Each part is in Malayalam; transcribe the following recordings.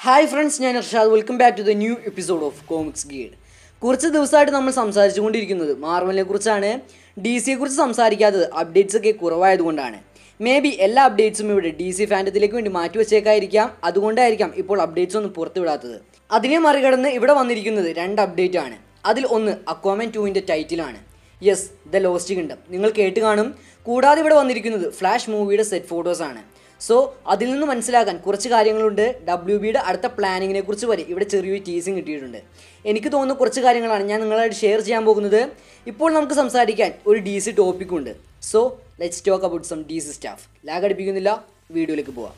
ഹായ് ഫ്രണ്ട്സ് ഞാൻ Irshad welcome back to the new episode of comics guide കുറച്ച് ദിവസമായിട്ട് നമ്മൾ സംസാരിച്ചുകൊണ്ടിരിക്കുന്നത് മാർവലിനെ കുറിച്ചാണ് ഡി സിയെ കുറിച്ച് സംസാരിക്കാത്തത് അപ്ഡേറ്റ്സ് ഒക്കെ കുറവായതുകൊണ്ടാണ് മേ ബി എല്ലാ അപ്ഡേറ്റ്സും ഇവിടെ ഡി സി ഫാൻറ്റത്തിലേക്ക് വേണ്ടി മാറ്റി വെച്ചേക്കായിരിക്കാം അതുകൊണ്ടായിരിക്കാം ഇപ്പോൾ അപ്ഡേറ്റ്സ് ഒന്നും പുറത്തുവിടാത്തത് അതിനെ മറികടന്ന് ഇവിടെ വന്നിരിക്കുന്നത് രണ്ട് അപ്ഡേറ്റ് ആണ് അതിൽ ഒന്ന് അക്വാമൻ ടുവിൻ്റെ ടൈറ്റിലാണ് യെസ് ദ ലോസ്റ്റ് കിങ്ഡം നിങ്ങൾ കേട്ട് കാണും കൂടാതെ ഇവിടെ വന്നിരിക്കുന്നത് ഫ്ലാഷ് മൂവിയുടെ സെറ്റ് ഫോട്ടോസ് ആണ് സോ അതിൽ നിന്ന് മനസ്സിലാക്കാൻ കുറച്ച് കാര്യങ്ങളുണ്ട് ഡബ്ല്യു ബിയുടെ അടുത്ത പ്ലാനിങ്ങിനെ കുറിച്ച് വരെ ഇവിടെ ചെറിയൊരു ടീസിങ് കിട്ടിയിട്ടുണ്ട് എനിക്ക് തോന്നുന്ന കുറച്ച് കാര്യങ്ങളാണ് ഞാൻ നിങ്ങളായിട്ട് ഷെയർ ചെയ്യാൻ പോകുന്നത് ഇപ്പോൾ നമുക്ക് സംസാരിക്കാൻ ഒരു ഡി സി ടോപ്പിക്കുണ്ട് so let's talk about some D C stuff lag അടിപ്പിക്കുന്നില്ല വീഡിയോയിലേക്ക് പോവാം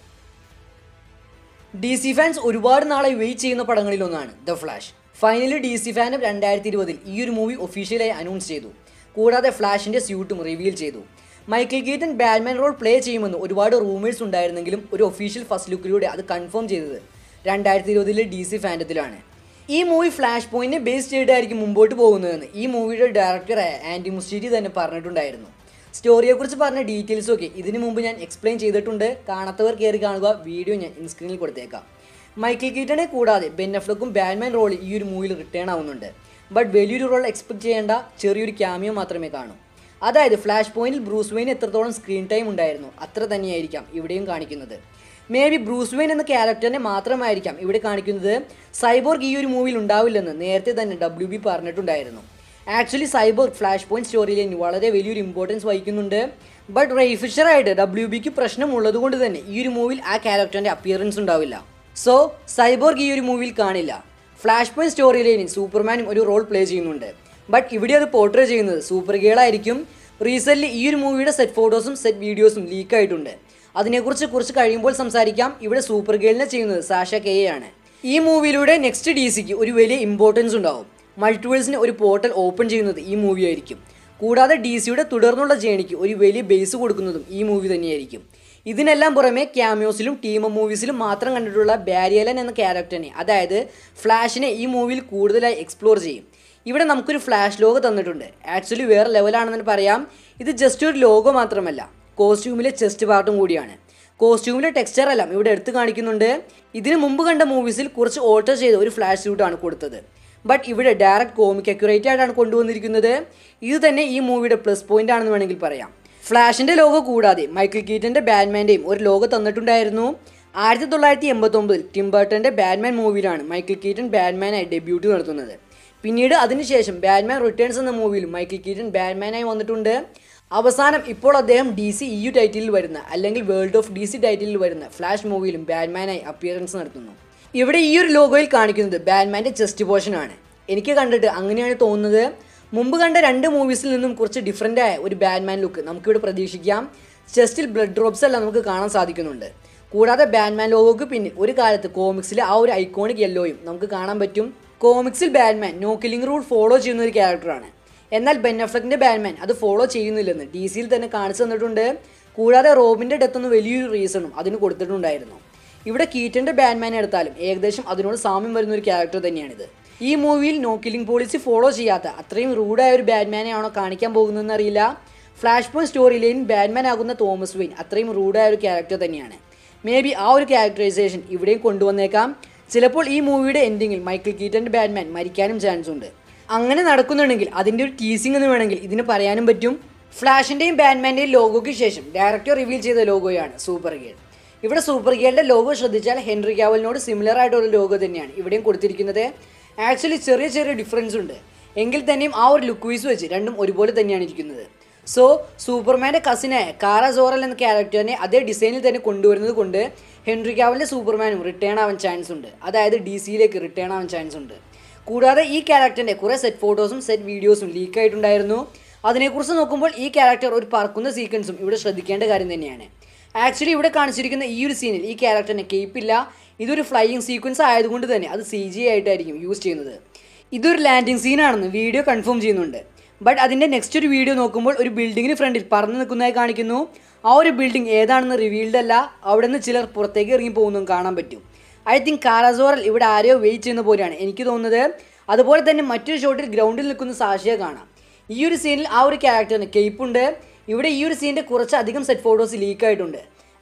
ഡി സി ഫാൻസ് ഒരുപാട് നാളെ വെയിറ്റ് ചെയ്യുന്ന പടങ്ങളിലൊന്നാണ് the Flash finally D C ഫാനും രണ്ടായിരത്തി ഇരുപതിൽ ഈ ഒരു മൂവി ഒഫീഷ്യലായി അനൗൺസ് ചെയ്തു കൂടാതെ ഫ്ലാഷിൻ്റെ സ്യൂട്ടും റിവീൽ ചെയ്തു Michael Keaton Batman role play ചെയ്യുമെന്ന് ഒരുപാട് റൂമേഴ്സ് ഉണ്ടായിരുന്നെങ്കിലും ഒരു ഒഫീഷ്യൽ ഫസ്റ്റ് ലുക്കിലൂടെ അത് കൺഫേം ചെയ്തത് രണ്ടായിരത്തി ഇരുപതിലെ ഡി സി ഫാൻറ്റത്തിലാണ് ഈ മൂവി ഫ്ലാഷ് പോയിന്റിനെ ബേസ് ചെയ്തിട്ടായിരിക്കും മുമ്പോട്ട് പോകുന്നതെന്ന് ഈ മൂവിയുടെ ഡയറക്ടറായ ആൻറ്റി മുസ്റ്റീരി തന്നെ പറഞ്ഞിട്ടുണ്ടായിരുന്നു സ്റ്റോറിയെക്കുറിച്ച് പറഞ്ഞ ഡീറ്റെയിൽസും ഒക്കെ ഇതിനു മുമ്പ് ഞാൻ എക്സ്പ്ലെയിൻ ചെയ്തിട്ടുണ്ട് കാണാത്തവർ കയറി കാണുക വീഡിയോ ഞാൻ ഇൻസ്ക്രീനിൽ കൊടുത്തേക്കാം മൈക്കിൾ കീറ്റനെ കൂടാതെ ബെന്നഫ്ലക്കും ബാറ്റ്മാൻ റോളിൽ ഈ ഒരു മൂവിയിൽ റിട്ടേൺ ആവുന്നുണ്ട് ബട്ട് വലിയൊരു റോൾ എക്സ്പെക്ട് ചെയ്യേണ്ട ചെറിയൊരു ക്യാമിയോ മാത്രമേ കാണൂ അതായത് ഫ്ലാഷ് പോയിന്റിൽ ബ്രൂസ് വെയിൻ എത്രത്തോളം സ്ക്രീൻ ടൈം ഉണ്ടായിരുന്നു അത്ര തന്നെയായിരിക്കാം ഇവിടെയും കാണിക്കുന്നത് മേ ബി ബ്രൂസ് വെയിൻ എന്ന ക്യാരക്ടറിനെ മാത്രമായിരിക്കാം ഇവിടെ കാണിക്കുന്നത് സൈബോർഗ് ഈ ഒരു മൂവിയിൽ ഉണ്ടാവില്ലെന്ന് നേരത്തെ തന്നെ ഡബ്ല്യു ബി പറഞ്ഞിട്ടുണ്ടായിരുന്നു actually Cyborg Flashpoint story line വളരെ വലിയൊരു ഇമ്പോർട്ടൻസ് വഹിക്കുന്നുണ്ട് ബട്ട് റൈഫിഷറായിട്ട് ഡബ്ല്യു ബിക്ക് പ്രശ്നമുള്ളത് കൊണ്ട് തന്നെ ഈ ഒരു മൂവിയിൽ ആ ക്യാരക്ടറിൻ്റെ അപ്പിയറൻസ് ഉണ്ടാവില്ല സോ സൈബോർഗ് ഈ ഒരു മൂവിയിൽ കാണില്ല ഫ്ലാഷ് പോയിന്റ് സ്റ്റോറി ലൈനിൽ സൂപ്പർമാനും ഒരു റോൾ പ്ലേ ചെയ്യുന്നുണ്ട് ബട്ട് ഇവിടെ അത് പോർട്രേ ചെയ്യുന്നത് സൂപ്പർ ഗേളായിരിക്കും റീസെൻ്റ്ലി ഈ ഒരു മൂവിയുടെ സെറ്റ് ഫോട്ടോസും സെറ്റ് വീഡിയോസും ലീക്ക് ആയിട്ടുണ്ട് അതിനെക്കുറിച്ച് കുറച്ച് കഴിയുമ്പോൾ സംസാരിക്കാം ഇവിടെ സൂപ്പർ ഗേളിനെ ചെയ്യുന്നത് സാഷ കെ ആണ് ഈ മൂവിയിലൂടെ നെക്സ്റ്റ് ഡി സിക്ക് ഒരു വലിയ ഇമ്പോർട്ടൻസ് ഉണ്ടാവും മൾട്ടിവേഴ്സിന് ഒരു പോർട്ടൽ ഓപ്പൺ ചെയ്യുന്നത് ഈ മൂവി ആയിരിക്കും കൂടാതെ ഡി സിയുടെ തുടർന്നുള്ള ജേണിക്ക് ഒരു വലിയ ബേസ് കൊടുക്കുന്നതും ഈ മൂവി തന്നെയായിരിക്കും ഇതിനെല്ലാം പുറമെ ക്യാമിയോസിലും ടീം മൂവീസിലും മാത്രം കണ്ടിട്ടുള്ള ബാരിയലൻ എന്ന ക്യാരക്ടറിനെ അതായത് ഫ്ലാഷിനെ ഈ മൂവിയിൽ കൂടുതലായി എക്സ്പ്ലോർ ചെയ്യും ഇവിടെ നമുക്കൊരു ഫ്ലാഷ് ലോഗോ തന്നിട്ടുണ്ട് ആക്ച്വലി വേറെ ലെവലാണെന്ന് പറയാം ഇത് ജസ്റ്റ് ഒരു ലോഗോ മാത്രമല്ല കോസ്റ്റ്യൂമിലെ ചെസ്റ്റ് പാർട്ടും കൂടിയാണ് കോസ്റ്റ്യൂമിലെ ടെക്സ്ചർ എല്ലാം ഇവിടെ എടുത്തു കാണിക്കുന്നുണ്ട് ഇതിനു മുമ്പ് കണ്ട മൂവീസിൽ കുറച്ച് ഓൾട്ടർ ചെയ്ത ഒരു ഫ്ലാഷ് സ്യൂട്ടാണ് കൊടുത്തത് ബട്ട് ഇവിടെ ഡയറക്റ്റ് കോമിക് അക്യുറേറ്റ് ആയിട്ടാണ് കൊണ്ടുവന്നിരിക്കുന്നത് ഇത് തന്നെ ഈ മൂവിയുടെ പ്ലസ് പോയിന്റ് ആണെന്ന് വേണമെങ്കിൽ പറയാം ഫ്ലാഷിൻ്റെ ലോഗോ കൂടാതെ മൈക്കിൾ കീറ്റൻ്റെ ബാറ്റ്മാൻ്റെയും ഒരു ലോഗോ തന്നിട്ടുണ്ടായിരുന്നു ആയിരത്തി തൊള്ളായിരത്തി എൺപത്തൊമ്പതിൽ ടിം ബർട്ടൻ്റെ ബാറ്റ്മാൻ മൂവിയിലാണ് മൈക്കിൾ കീറ്റൻ ബാറ്റ്മാനായി ഡെബ്യൂട്ട് നടത്തുന്നത് പിന്നീട് അതിനുശേഷം ബാറ്റ്മാൻ റിട്ടേൺസ് എന്ന മൂവിയിൽ മൈക്കിൾ കീറ്റൻ ബാറ്റ്മാനായി വന്നിട്ടുണ്ട് അവസാനം ഇപ്പോൾ അദ്ദേഹം ഡി സി ഇ യു ടൈറ്റിലിൽ വരുന്ന അല്ലെങ്കിൽ വേൾഡ് ഓഫ് ഡി സി ടൈറ്റിലിൽ വരുന്ന ഫ്ലാഷ് മൂവിയിലും ബാറ്റ്മാനായി അപ്പിയറൻസ് നടത്തുന്നു ഇവിടെ ഈ ഒരു ലോഗോയിൽ കാണിക്കുന്നത് ബാറ്റ്മാൻ്റെ ചെസ്റ്റ് പോർഷൻ ആണ് എനിക്ക് കണ്ടിട്ട് അങ്ങനെയാണ് തോന്നുന്നത് മുമ്പ് കണ്ട രണ്ട് മൂവീസിൽ നിന്നും കുറച്ച് ഡിഫറൻ്റ് ആയ ഒരു ബാറ്റ്മാൻ ലുക്ക് നമുക്കിവിടെ പ്രതീക്ഷിക്കാം ചെസ്റ്റിൽ ബ്ലഡ് ഡ്രോപ്സ് എല്ലാം നമുക്ക് കാണാൻ സാധിക്കുന്നുണ്ട് കൂടാതെ ബാറ്റ്മാൻ ലോഗോക്ക് പിന്നിൽ ഒരു കാലത്ത് കോമിക്സിലെ ആ ഒരു ഐക്കോണിക് യെല്ലോയും നമുക്ക് കാണാൻ പറ്റും കോമിക്സിൽ Batman no killing rule follow ചെയ്യുന്ന ഒരു ക്യാരക്ടറാണ് എന്നാൽ ബെന്നഫ്ലക്കിൻ്റെ ബാറ്റ്മാൻ അത് ഫോളോ ചെയ്യുന്നില്ലെന്ന് ഡി സിയിൽ തന്നെ കാണിച്ചു തന്നിട്ടുണ്ട് കൂടാതെ റോബിൻ്റെ ഡെത്ത് എന്ന് വലിയൊരു റീസണും അതിന് കൊടുത്തിട്ടുണ്ടായിരുന്നു ഇവിടെ കീറ്റൻ്റെ ബാറ്റ്മാൻ എടുത്താലും ഏകദേശം അതിനോട് സാമ്യം വരുന്ന ഒരു ക്യാരക്ടർ തന്നെയാണിത് ഈ മൂവിയിൽ നോ കില്ലിംഗ് പോളിസി ഫോളോ ചെയ്യാത്ത അത്രയും റൂഡായ ഒരു ബാറ്റ്മാനെയാണോ കാണിക്കാൻ പോകുന്നതെന്ന് അറിയില്ല Flashpoint story line Batman ആകുന്ന തോമസ് വെയിൻ അത്രയും റൂഡായ ഒരു ക്യാരക്ടർ തന്നെയാണ് മേ ബി ആ ഒരു ക്യാരക്ടറൈസേഷൻ ഇവിടെയും കൊണ്ടുവന്നേക്കാം ചിലപ്പോൾ ഈ മൂവിയുടെ എൻഡിങ്ങിൽ മൈക്കിൾ കീറ്റൻ്റെ ബാറ്റ്മാൻ മരിക്കാനും ചാൻസ് ഉണ്ട് അങ്ങനെ നടക്കുന്നുണ്ടെങ്കിൽ അതിൻ്റെ ഒരു ടീസിംഗ് എന്ന് വേണമെങ്കിൽ ഇതിന് പറയാനും പറ്റും ഫ്ലാഷിൻ്റെയും ബാറ്റ്മാൻ്റെയും ലോഗോയ്ക്ക് ശേഷം ഡയറക്ടർ റിവീൽ ചെയ്ത ലോഗോയാണ് സൂപ്പർ ഗേൾ ഇവിടെ സൂപ്പർ ഗേളിൻ്റെ ലോഗോ ശ്രദ്ധിച്ചാൽ ഹെൻറി കാവലിനോട് സിമിലർ ആയിട്ടുള്ള ലോഗോ തന്നെയാണ് ഇവിടെയും കൊടുത്തിരിക്കുന്നത് ആക്ച്വലി ചെറിയ ചെറിയ ഡിഫറൻസ് ഉണ്ട് എങ്കിൽ തന്നെയും ആ ഒരു ലുക്ക് വൈസ് വെച്ച് രണ്ടും ഒരുപോലെ തന്നെയാണ് ഇരിക്കുന്നത് സോ സൂപ്പർമാൻ്റെ കസിനായ കാറ സോറൽ എന്ന ക്യാരക്ടറിനെ അതേ ഡിസൈനിൽ തന്നെ കൊണ്ടുവരുന്നത് കൊണ്ട് ഹെൻറി കാവലിൻ്റെ സൂപ്പർമാനും റിട്ടേൺ ആവാൻ ചാൻസ് ഉണ്ട് അതായത് ഡി സിയിലേക്ക് റിട്ടേൺ ആവാൻ ചാൻസ് ഉണ്ട് കൂടാതെ ഈ ക്യാരക്ടറിൻ്റെ കുറേ സെറ്റ് ഫോട്ടോസും സെറ്റ് വീഡിയോസും ലീക്ക് ആയിട്ടുണ്ടായിരുന്നു അതിനെക്കുറിച്ച് നോക്കുമ്പോൾ ഈ ക്യാരക്ടർ ഒരു പറക്കുന്ന സീക്വൻസും ഇവിടെ ശ്രദ്ധിക്കേണ്ട കാര്യം തന്നെയാണ് ആക്ച്വലി ഇവിടെ കാണിച്ചിരിക്കുന്ന ഈ ഒരു സീനിൽ ഈ ക്യാരക്ടറിന് കേപ്പില്ല ഇതൊരു ഫ്ലൈയിങ് സീക്വൻസ് ആയതുകൊണ്ട് തന്നെ അത് സി ജി ആയിട്ടായിരിക്കും യൂസ് ചെയ്യുന്നത് ഇതൊരു ലാൻഡിങ് സീനാണെന്ന് വീഡിയോ കൺഫേം ചെയ്യുന്നുണ്ട് ബട്ട് അതിൻ്റെ നെക്സ്റ്റ് ഒരു വീഡിയോ നോക്കുമ്പോൾ ഒരു ബിൽഡിങ്ങിന് ഫ്രണ്ടിൽ പറന്ന് നിൽക്കുന്നതായി കാണിക്കുന്നു ആ ഒരു ബിൽഡിംഗ് ഏതാണെന്ന് റിവീൽഡ് അല്ല അവിടെ നിന്ന് ചിലർ പുറത്തേക്ക് ഇറങ്ങി പോകുന്നതും കാണാൻ പറ്റും ഐ തിങ്ക് കാരാസോറൽ ഇവിടെ ആരെയോ വെയിറ്റ് ചെയ്യുന്ന പോലെയാണ് എനിക്ക് തോന്നുന്നത് അതുപോലെ തന്നെ മറ്റൊരു ഷോട്ടിൽ ഗ്രൗണ്ടിൽ നിൽക്കുന്ന സാക്ഷിയെ കാണാം ഈ ഒരു സീനിൽ ആ ഒരു ക്യാരക്ടറിന് കേപ്പുണ്ട് ഇവിടെ ഈ ഒരു സീനിൻ്റെ കുറച്ചധികം സെറ്റ് ഫോട്ടോസ് ലീക്ക് ആയിട്ടുണ്ട്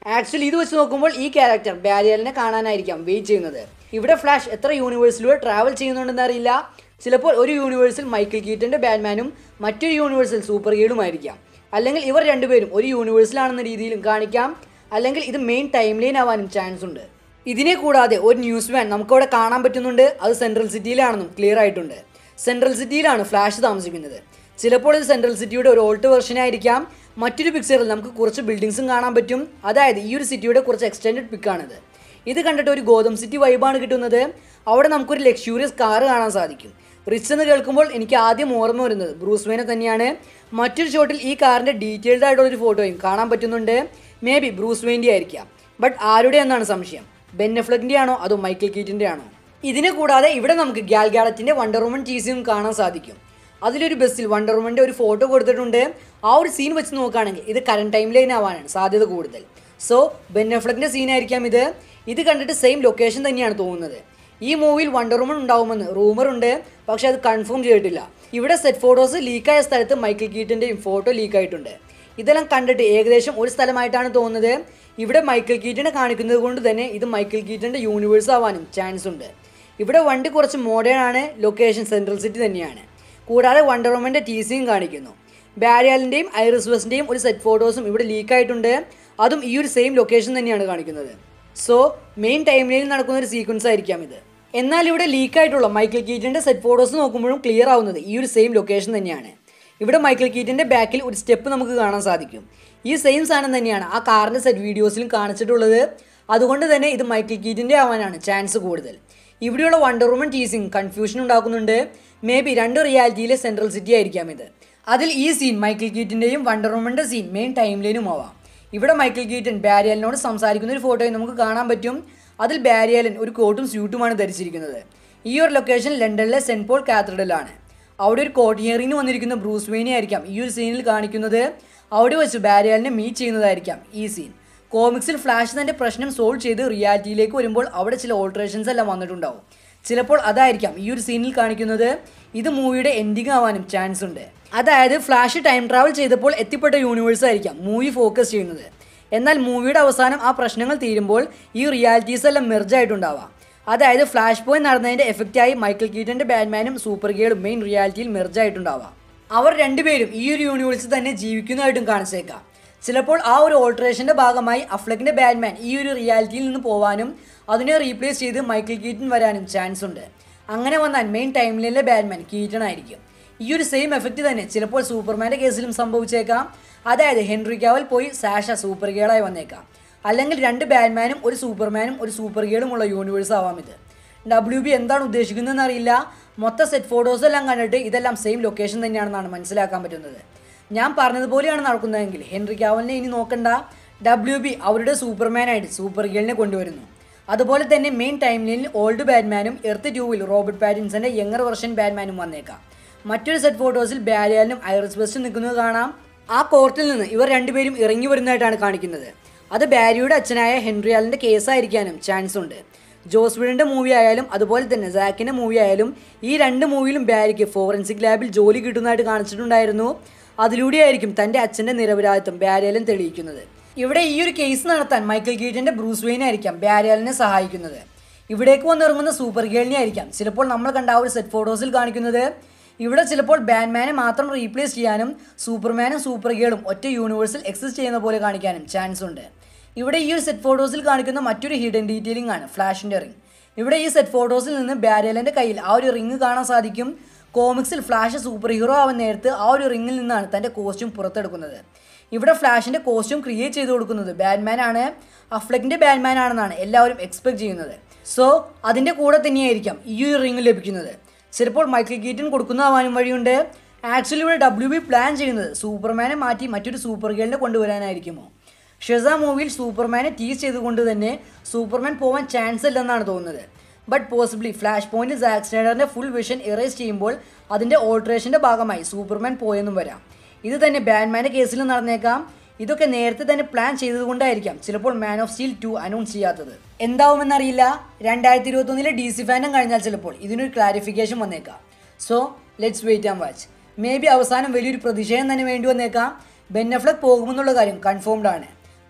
ആക്ച്വലി ഇത് വെച്ച് നോക്കുമ്പോൾ ഈ ക്യാരക്ടർ ബാരിയലിനെ കാണാനായിരിക്കാം വെയിറ്റ് ചെയ്യുന്നത് ഇവിടെ ഫ്ലാഷ് എത്ര യൂണിവേഴ്സിലൂടെ ട്രാവൽ ചെയ്യുന്നുണ്ടെന്ന് അറിയില്ല ചിലപ്പോൾ ഒരു യൂണിവേഴ്സിൽ മൈക്കിൾ കീറ്റൻ്റെ ബാറ്റ്മാനും മറ്റൊരു യൂണിവേഴ്സിൽ സൂപ്പർ ഗീഡുമായിരിക്കാം അല്ലെങ്കിൽ ഇവർ രണ്ടുപേരും ഒരു യൂണിവേഴ്സിലാണെന്ന രീതിയിലും കാണിക്കാം അല്ലെങ്കിൽ ഇത് മെയിൻ ടൈം ലൈൻ ആവാനും ചാൻസ് ഉണ്ട് ഇതിനെ കൂടാതെ ഒരു ന്യൂസ് വാൻ നമുക്കവിടെ കാണാൻ പറ്റുന്നുണ്ട് അത് സെൻട്രൽ സിറ്റിയിലാണെന്നും ക്ലിയർ ആയിട്ടുണ്ട് സെൻട്രൽ സിറ്റിയിലാണ് ഫ്ലാഷ് താമസിക്കുന്നത് ചിലപ്പോൾ ഇത് സെൻട്രൽ സിറ്റിയുടെ ഒരു ഓൾട്ട് വെർഷൻ ആയിരിക്കാം മറ്റൊരു പിക്ചറിൽ നമുക്ക് കുറച്ച് ബിൽഡിങ്സും കാണാൻ പറ്റും അതായത് ഈ ഒരു സിറ്റിയുടെ കുറച്ച് എക്സ്റ്റെൻഡഡ് പിക്കാണിത് ഇത് കണ്ടിട്ട് ഒരു ഗോതം സിറ്റി വൈബാണ് കിട്ടുന്നത് അവിടെ നമുക്കൊരു ലക്ഷൂറിയസ് കാർ കാണാൻ സാധിക്കും റിച്ച് എന്ന് കേൾക്കുമ്പോൾ എനിക്ക് ആദ്യം ഓർമ്മ വരുന്നത് ബ്രൂസ് വേനെ തന്നെയാണ് മറ്റൊരു ഷോട്ടിൽ ഈ കാറിൻ്റെ ഡീറ്റെയിൽഡ് ആയിട്ടുള്ള ഒരു ഫോട്ടോയും കാണാൻ പറ്റുന്നുണ്ട് മേ ബി ബ്രൂസ് വെയിൻ്റെ ആയിരിക്കാം ബട്ട് ആരുടെ എന്നാണ് സംശയം ബെന്നഫ്ലക്കിൻ്റെ ആണോ അതോ മൈക്കിൾ കീറ്റിൻ്റെ ആണോ ഇതിനെ കൂടാതെ ഇവിടെ നമുക്ക് ഗ്യാൽ ഗാലറ്റിൻ്റെ വണ്ടർ വുമൺ ടീസിയും കാണാൻ സാധിക്കും അതിലൊരു ബസ്സിൽ വണ്ടർ വുമൻ്റെ ഒരു ഫോട്ടോ കൊടുത്തിട്ടുണ്ട് ആ ഒരു സീൻ വെച്ച് നോക്കുകയാണെങ്കിൽ ഇത് കറണ്ട് ടൈം ലൈൻ ആവാനാണ് സാധ്യത കൂടുതൽ സോ ബെന്നഫ്ലക്കിൻ്റെ സീനായിരിക്കാം ഇത് ഇത് കണ്ടിട്ട് സെയിം ലൊക്കേഷൻ തന്നെയാണ് തോന്നുന്നത് ഈ മൂവിയിൽ വണ്ടർ വുമൺ ഉണ്ടാവുമെന്ന് റൂമർ ഉണ്ട് പക്ഷെ അത് കൺഫേം ചെയ്തിട്ടില്ല ഇവിടെ സെറ്റ് ഫോട്ടോസ് ലീക്കായ സ്ഥലത്ത് മൈക്കിൾ കീറ്റിൻ്റെയും ഫോട്ടോ ലീക്കായിട്ടുണ്ട് ഇതെല്ലാം കണ്ടിട്ട് ഏകദേശം ഒരു സ്ഥലമായിട്ടാണ് തോന്നുന്നത് ഇവിടെ മൈക്കിൾ കീറ്റിനെ കാണിക്കുന്നത് കൊണ്ട് തന്നെ ഇത് മൈക്കിൾ കീറ്റിൻ്റെ യൂണിവേഴ്സ് ആവാനും ചാൻസ് ഉണ്ട് ഇവിടെ വണ്ടി കുറച്ച് മോഡേൺ ആണ് ലൊക്കേഷൻ സെൻട്രൽ സിറ്റി തന്നെയാണ് കൂടാതെ വണ്ടർ വുമൻ്റെ ടീസിയും കാണിക്കുന്നു ബാരിയാലിൻ്റെയും ഐറിസ് വെസ്റ്റിൻ്റെയും ഒരു സെറ്റ് ഫോട്ടോസും ഇവിടെ ലീക്കായിട്ടുണ്ട് അതും ഈ ഒരു സെയിം ലൊക്കേഷൻ തന്നെയാണ് കാണിക്കുന്നത് സോ മെയിൻ ടൈം ലൈനിൽ നടക്കുന്ന ഒരു സീക്വൻസ് ആയിരിക്കാം ഇത് എന്നാൽ ഇവിടെ ലീക്കായിട്ടുള്ള മൈക്കിൾ കീറ്റിൻ്റെ സെറ്റ് ഫോട്ടോസ് നോക്കുമ്പോഴും ക്ലിയർ ആവുന്നത് ഈ ഒരു സെയിം ലൊക്കേഷൻ തന്നെയാണ് ഇവിടെ മൈക്കിൾ കീറ്റിൻ്റെ ബാക്കിൽ ഒരു സ്റ്റെപ്പ് നമുക്ക് കാണാൻ സാധിക്കും ഈ സെയിം സാധനം തന്നെയാണ് ആ കാറിൻ്റെ സെറ്റ് വീഡിയോസിലും കാണിച്ചിട്ടുള്ളത് അതുകൊണ്ട് തന്നെ ഇത് മൈക്കിൾ കീറ്റിൻ്റെ ആവാനാണ് ചാൻസ് കൂടുതൽ ഇവിടെയുള്ള വണ്ടർ വുമൺ ടീസിങ് കൺഫ്യൂഷൻ ഉണ്ടാക്കുന്നുണ്ട് മേ ബി രണ്ട് റിയാലിറ്റിയിലെ സെൻട്രൽ സിറ്റി ആയിരിക്കാം ഇത് അതിൽ ഈ സീൻ മൈക്കിൾ കീറ്റിൻ്റെയും വണ്ടർ വുമൻ്റെ സീൻ മെയിൻ ടൈം ലൈനും ആവാം ഇവിടെ മൈക്കിൾ കീറ്റൻ ബാരിയലിനോട് സംസാരിക്കുന്ന ഒരു ഫോട്ടോയും നമുക്ക് കാണാൻ പറ്റും അതിൽ ബാരിയലൻ ഒരു കോട്ടും സ്യൂട്ടുമാണ് ധരിച്ചിരിക്കുന്നത് ഈ ഒരു ലൊക്കേഷൻ ലണ്ടനിലെ സെൻറ്റ് പോൾ കാത്തഡ്രലാണ് അവിടെ ഒരു കോട്ട് ഹിയറിംഗിന് വന്നിരിക്കുന്ന ബ്രൂസ് വെയിനെ ആയിരിക്കാം ഈ ഒരു സീനിൽ കാണിക്കുന്നത് അവിടെ വെച്ച് ബാരിയലിനെ മീറ്റ് ചെയ്യുന്നതായിരിക്കാം ഈ സീൻ കോമിക്സിൽ ഫ്ലാഷ് തൻ്റെ പ്രശ്നം സോൾവ് ചെയ്ത് റിയാലിറ്റിയിലേക്ക് വരുമ്പോൾ അവിടെ ചില ഓൾട്രേഷൻസ് എല്ലാം വന്നിട്ടുണ്ടാവും ചിലപ്പോൾ അതായിരിക്കാം ഈ ഒരു സീനിൽ കാണിക്കുന്നത് ഇത് മൂവിയുടെ എൻഡിങ് ആവാനും ചാൻസ് ഉണ്ട് അതായത് ഫ്ലാഷ് ടൈം ട്രാവൽ ചെയ്തപ്പോൾ എത്തിപ്പെട്ട യൂണിവേഴ്സ് ആയിരിക്കാം മൂവി ഫോക്കസ് ചെയ്യുന്നത് എന്നാൽ മൂവിയുടെ അവസാനം ആ പ്രശ്നങ്ങൾ തീരുമ്പോൾ ഈ റിയാലിറ്റീസ് എല്ലാം മെർജ് ആയിട്ടുണ്ടാവാം അതായത് ഫ്ലാഷ് പോയിന്റ് നടന്നതിൻ്റെ എഫക്റ്റായി മൈക്കിൾ കീറ്റൻ്റെ ബാറ്റ്മാനും സൂപ്പർ ഗേളും മെയിൻ റിയാലിറ്റിയിൽ മെർജ് ആയിട്ടുണ്ടാവാം അവർ രണ്ടുപേരും ഈ ഒരു യൂണിവേഴ്സിൽ തന്നെ ജീവിക്കുന്നതായിട്ടും കാണിച്ചേക്കാം ചിലപ്പോൾ ആ ഒരു ഓൾട്രേഷൻ്റെ ഭാഗമായി അഫ്ലക്കിൻ്റെ ബാറ്റ്മാൻ ഈ ഒരു റിയാലിറ്റിയിൽ നിന്ന് പോവാനും അതിനെ റീപ്ലേസ് ചെയ്ത് മൈക്കിൾ കീറ്റൻ വരാനും ചാൻസ് ഉണ്ട് അങ്ങനെ വന്നാൽ മെയിൻ ടൈംലൈനിലെ ബാറ്റ്മാൻ കീറ്റൺ ആയിരിക്കും ഈ ഒരു സെയിം എഫക്റ്റ് തന്നെ ചിലപ്പോൾ സൂപ്പർമാൻ്റെ കേസിലും സംഭവിച്ചേക്കാം അതായത് ഹെൻറി കാവൽ പോയി സാഷ സൂപ്പർ ഗേളായി വന്നേക്കാം അല്ലെങ്കിൽ രണ്ട് ബാറ്റ്മാനും ഒരു സൂപ്പർമാനും ഒരു സൂപ്പർ ഗേളും ഉള്ള യൂണിവേഴ്സ് ആവാം ഇത് ഡബ്ല്യു ബി എന്താണ് ഉദ്ദേശിക്കുന്നതെന്ന് അറിയില്ല മൊത്തം സെറ്റ് ഫോട്ടോസ് എല്ലാം കണ്ടിട്ട് ഇതെല്ലാം സെയിം ലൊക്കേഷൻ തന്നെയാണെന്നാണ് മനസ്സിലാക്കാൻ പറ്റുന്നത് ഞാൻ പറഞ്ഞതുപോലെയാണ് നടക്കുന്നതെങ്കിൽ ഹെൻറി കാവലിനെ ഇനി നോക്കണ്ട ഡബ്ല്യു ബി അവരുടെ സൂപ്പർമാനായിട്ട് സൂപ്പർ ഗേളിനെ കൊണ്ടുവരുന്നു അതുപോലെ തന്നെ മെയിൻ ടൈം ലൈനിൽ ഓൾഡ് ബാറ്റ്മാനും എർത്ത് ടൂവിൽ റോബർട്ട് പാറ്റിൻസന്റെ യങ്ങർ വെർഷൻ ബാറ്റ്മാനും വന്നേക്കാം മറ്റൊരു സെറ്റ് ഫോട്ടോസിൽ ബാരിയാലിനും ഐറിസ് ബെസ്റ്റും നിൽക്കുന്നത് കാണാം ആ കോർട്ടിൽ നിന്ന് ഇവർ രണ്ടുപേരും ഇറങ്ങി വരുന്നതായിട്ടാണ് കാണിക്കുന്നത് അത് ബാരിയുടെ അച്ഛനായ ഹെൻറിയാലിൻ്റെ കേസായിരിക്കാനും ചാൻസ് ഉണ്ട് ജോസ് വിഡിൻ്റെ മൂവി ആയാലും അതുപോലെ തന്നെ സാക്കിൻ്റെ മൂവി ആയാലും ഈ രണ്ട് മൂവിയിലും ബാരിക്ക് ഫോറൻസിക് ലാബിൽ ജോലി കിട്ടുന്നതായിട്ട് കാണിച്ചിട്ടുണ്ടായിരുന്നു അതിലൂടെയായിരിക്കും തൻ്റെ അച്ഛൻ്റെ നിരപരാധിത്വം ബാരിയാലും തെളിയിക്കുന്നത് ഇവിടെ ഈ ഒരു കേസ് നടത്താൻ മൈക്കിൾ കീറ്റിൻ്റെ ബ്രൂസ് വെയിൻ ആയിരിക്കാം ബാരിയാലിനെ സഹായിക്കുന്നത് ഇവിടേക്ക് വന്നിറങ്ങുന്ന സൂപ്പർ ഗേളിനെ ആയിരിക്കാം ചിലപ്പോൾ നമ്മൾ കണ്ട ആ ഒരു സെറ്റ് ഫോട്ടോസിൽ കാണിക്കുന്നത് ഇവിടെ ചിലപ്പോൾ ബാറ്റ്മാനെ മാത്രം റീപ്ലേസ് ചെയ്യാനും സൂപ്പർമാനും സൂപ്പർ ഗേളും ഒറ്റ യൂണിവേഴ്സിൽ എക്സിസ്റ്റ് ചെയ്യുന്ന പോലെ കാണിക്കാനും ചാൻസ് ഉണ്ട് ഇവിടെ ഈ ഒരു സെറ്റ് ഫോട്ടോസിൽ കാണിക്കുന്ന മറ്റൊരു ഹിഡൻ ഡീറ്റെയിലിംഗ് ആണ് ഫ്ലാഷിൻ്റെ റിംഗ് ഇവിടെ ഈ സെറ്റ് ഫോട്ടോസിൽ നിന്ന് ബാരിയലൻ്റെ കയ്യിൽ ആ ഒരു റിംഗ് കാണാൻ സാധിക്കും കോമിക്സിൽ ഫ്ലാഷ് സൂപ്പർ ഹീറോ ആവാൻ നേരത്ത് ആ ഒരു റിംഗിൽ നിന്നാണ് തൻ്റെ കോസ്റ്റ്യൂം പുറത്തെടുക്കുന്നത് ഇവിടെ ഫ്ലാഷിൻ്റെ കോസ്റ്റ്യൂം ക്രിയേറ്റ് ചെയ്ത് കൊടുക്കുന്നത് ബാറ്റ്മാൻ ആണ് അഫ്ലക്കിൻ്റെ ബാറ്റ്മാൻ ആണെന്നാണ് എല്ലാവരും എക്സ്പെക്ട് ചെയ്യുന്നത് സോ അതിൻ്റെ കൂടെ തന്നെയായിരിക്കാം ഈ ഒരു റിംഗ് ലഭിക്കുന്നത് ചിലപ്പോൾ മൈക്കിൾ കീറ്റൻ കൊടുക്കുന്നതാവാനും വഴിയുണ്ട് ആക്ച്വലി ഇവിടെ ഡബ്ല്യു ബി പ്ലാൻ ചെയ്യുന്നത് സൂപ്പർമാനെ മാറ്റി മറ്റൊരു സൂപ്പർ ഗേളിനെ കൊണ്ടുവരാനായിരിക്കുമോ ഷെസ മൂവിയിൽ സൂപ്പർമാനെ ടീസ് ചെയ്തുകൊണ്ട് തന്നെ സൂപ്പർമാൻ പോകാൻ ചാൻസ് ഇല്ലെന്നാണ് തോന്നുന്നത് ബട്ട് പോസിബിളി ഫ്ലാഷ് പോയിന്റ് സാക് സ്നൈഡറിൻ്റെ ഫുൾ വിഷൻ ഇറേസ് ചെയ്യുമ്പോൾ അതിൻ്റെ ഓൾട്രേഷൻ്റെ ഭാഗമായി സൂപ്പർമാൻ പോയെന്നും വരാം ഇത് തന്നെ ബാൻമാൻ്റെ കേസിലും നടന്നേക്കാം ഇതൊക്കെ നേരത്തെ തന്നെ പ്ലാൻ ചെയ്തതുകൊണ്ടായിരിക്കാം ചിലപ്പോൾ Man of Steel two announce ചെയ്യാത്തത് എന്താവുമെന്നറിയില്ല രണ്ടായിരത്തി ഇരുപത്തൊന്നിലെ ഡി സി ഫാനും കഴിഞ്ഞാൽ ചിലപ്പോൾ ഇതിനൊരു ക്ലാരിഫിക്കേഷൻ വന്നേക്കാം so let's wait and watch maybe അവസാനം വലിയൊരു പ്രതിഷേധം തന്നെ വേണ്ടി വന്നേക്കാം ബെന്നഫ്ലക് പോകുമെന്നുള്ള കാര്യം കൺഫേംഡ് ആണ്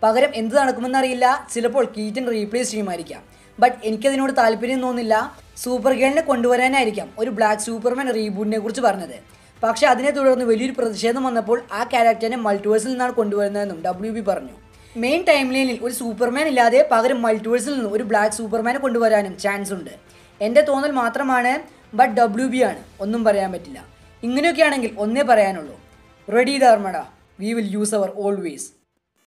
പകരം എന്ത് നടക്കുമെന്നറിയില്ല ചിലപ്പോൾ കീറ്റൻ റീപ്ലേസ് ചെയ്യുമായിരിക്കാം ബട്ട് എനിക്കതിനോട് താല്പര്യം തോന്നില്ല സൂപ്പർ ഗേളിനെ കൊണ്ടുവരാനായിരിക്കാം ഒരു ബ്ലാക്ക് സൂപ്പർമാൻ റീബൂട്ടിനെ കുറിച്ച് പറഞ്ഞത് പക്ഷേ അതിനെ തുടർന്ന് വലിയൊരു പ്രതിഷേധം വന്നപ്പോൾ ആ ക്യാരക്ടറിനെ മൾട്ടിവേഴ്സിൽ നിന്നാണ് കൊണ്ടുവരുന്നതെന്നും ഡബ്ല്യു ബി പറഞ്ഞു മെയിൻ ടൈം ലൈനിൽ ഒരു സൂപ്പർമാൻ ഇല്ലാതെ പകരം മൾട്ടിവേഴ്സിൽ നിന്ന് ഒരു ബ്ലാക്ക് സൂപ്പർമാനെ കൊണ്ടുവരാനും ചാൻസ് ഉണ്ട് എൻ്റെ തോന്നൽ മാത്രമാണ് ബട്ട് ഡബ്ല്യു ബി ആണ് ഒന്നും പറയാൻ പറ്റില്ല ഇങ്ങനെയൊക്കെയാണെങ്കിൽ ഒന്നേ പറയാനുള്ളൂ റെഡി ധർമ്മട വി വിൽ യൂസ് അവർ ഓൾവേസ്